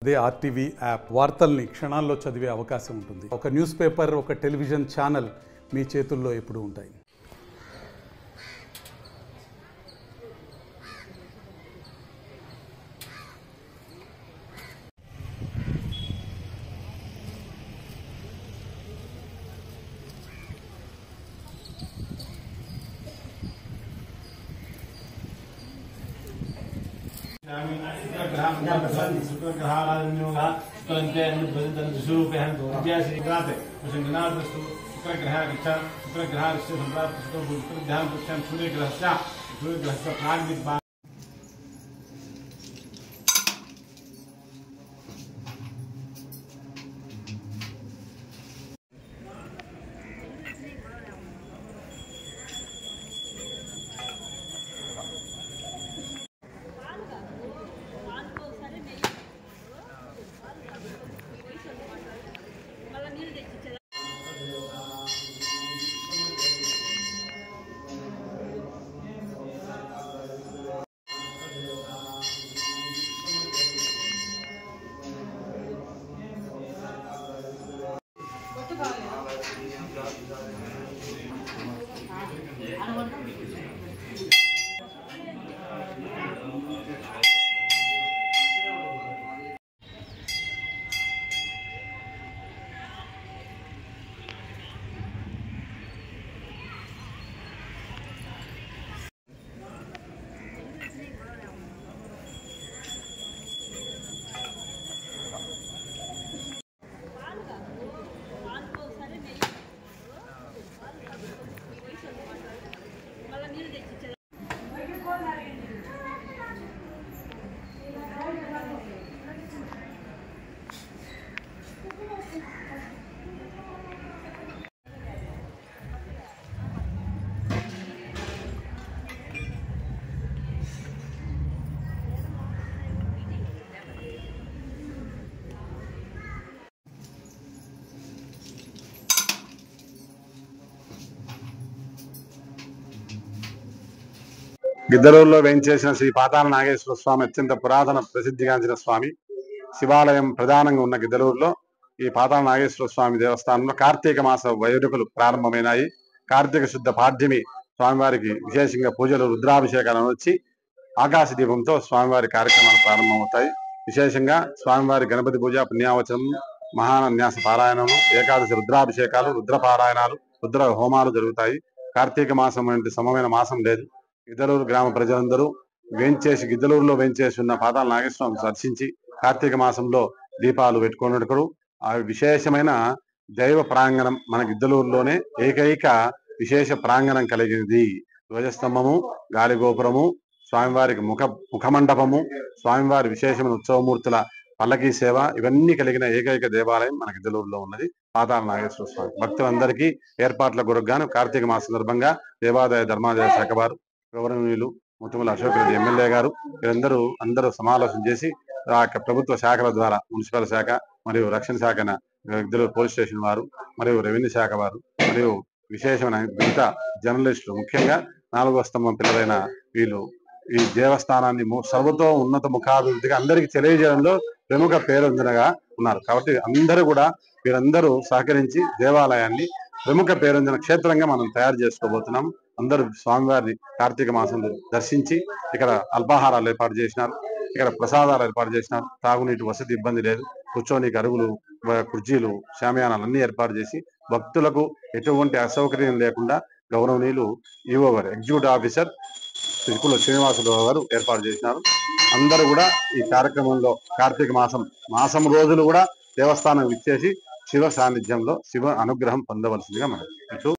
అదే RTV app వార్తల్ని క్షణాల్లో చదివే అవకాశం ఉంటుంది ఒక న్యూస్ పేపర్ ఒక టెలివిజన్ ఛానల్ మీ చేతుల్లో ఎప్పుడూ ఉంటాయి శుక్రగ్రహారాధన్యోగ శుక్రంతే శుక్రగ్రహాస్తు శుక్రగ్రహ గచ్చ శుక్రగ్రహారిష్ట సంప్రాప్తి శుక్రగ్రహం పృచ్ఛాం సూర్యగ్రహస్య సూర్యగ్రహస్య ప్రాగ్విద్వా గిద్దలూరులో వేయించేసిన శ్రీ పాతాల నాగేశ్వర స్వామి అత్యంత పురాతన ప్రసిద్ధిగాంచిన స్వామి శివాలయం ప్రధానంగా ఉన్న గిద్దలూరులో ఈ పాతాల నాగేశ్వర స్వామి దేవస్థానంలో కార్తీక మాస వైరుకలు ప్రారంభమైనాయి కార్తీక శుద్ధ పాడ్యమి స్వామివారికి విశేషంగా పూజలు రుద్రాభిషేకాలను వచ్చి ఆకాశ దీపంతో స్వామివారి కార్యక్రమాలు ప్రారంభమవుతాయి విశేషంగా స్వామివారి గణపతి పూజ పుణ్యావచనం మహాన్యాస పారాయణం ఏకాదశి రుద్రాభిషేకాలు రుద్ర పారాయణాలు రుద్ర హోమాలు జరుగుతాయి కార్తీక మాసం వంటి సమమైన మాసం లేదు గిద్దలూరు గ్రామ ప్రజలందరూ వేంచేసి గిద్దలూరులో వేంచేసి ఉన్న పాదాల నాగేశ్వరం దర్శించి కార్తీక మాసంలో దీపాలు పెట్టుకున్నప్పుడు ఆ విశేషమైన దైవ ప్రాంగణం మన గిద్దలూరులోనే ఏకైక విశేష ప్రాంగణం కలిగినది ధ్వజస్తంభము గాలిగోపురము స్వామివారికి ముఖ ముఖమండపము స్వామివారి విశేషమైన ఉత్సవమూర్తుల పల్లకీ సేవ ఇవన్నీ కలిగిన ఏకైక దేవాలయం మన గిద్దలూరులో ఉన్నది పాతాల నాగేశ్వర స్వామి భక్తులందరికీ ఏర్పాట్ల కొరకుగాను కార్తీక మాస సందర్భంగా దేవాదాయ ధర్మాదాయ శాఖ వారు గౌరవనీయులు ముత్తుమల అశోక్ రెడ్డి ఎమ్మెల్యే గారు వీరందరూ అందరూ సమాలోచన చేసి ఆ యొక్క ప్రభుత్వ శాఖల ద్వారా మున్సిపల్ శాఖ మరియు రక్షణ శాఖ ఇద్దరు పోలీస్ స్టేషన్ వారు మరియు రెవెన్యూ శాఖ వారు మరియు విశేషమైన మిగతా జర్నలిస్టులు ముఖ్యంగా నాలుగో స్తంభం పిల్లలైన వీళ్ళు ఈ దేవస్థానాన్ని ము- సర్వతో ఉన్నత ముఖాభివృద్ధిగా అందరికీ తెలియజేయడంలో ప్రముఖ పేరొందినగా ఉన్నారు కాబట్టి అందరూ కూడా వీరందరూ సహకరించి దేవాలయాన్ని ప్రముఖ పేరొందిన క్షేత్రంగా మనం తయారు చేసుకోబోతున్నాం అందరూ స్వామివారిని కార్తీక మాసంలో దర్శించి ఇక్కడ అల్పాహారాలు ఏర్పాటు చేసినారు ఇక్కడ ప్రసాదాలు ఏర్పాటు చేసినారు తాగునీటి వసతి ఇబ్బంది లేదు కూర్చోనికి అరుగులు వ- కుర్చీలు శామియానాలు అన్ని ఏర్పాటు చేసి భక్తులకు ఎటువంటి అసౌకర్యం లేకుండా గౌరవనీయులు ఈవో గారు ఎగ్జిక్యూటివ్ ఆఫీసర్ తిరుకుల శ్రీనివాసరావు గారు ఏర్పాటు చేసినారు అందరూ కూడా ఈ కార్యక్రమంలో కార్తీక మాసం మాసం రోజులు కూడా దేవస్థానం ఇచ్చేసి శివ సాన్నిధ్యంలో శివ అనుగ్రహం పొందవలసిందిగా మనం ఇటు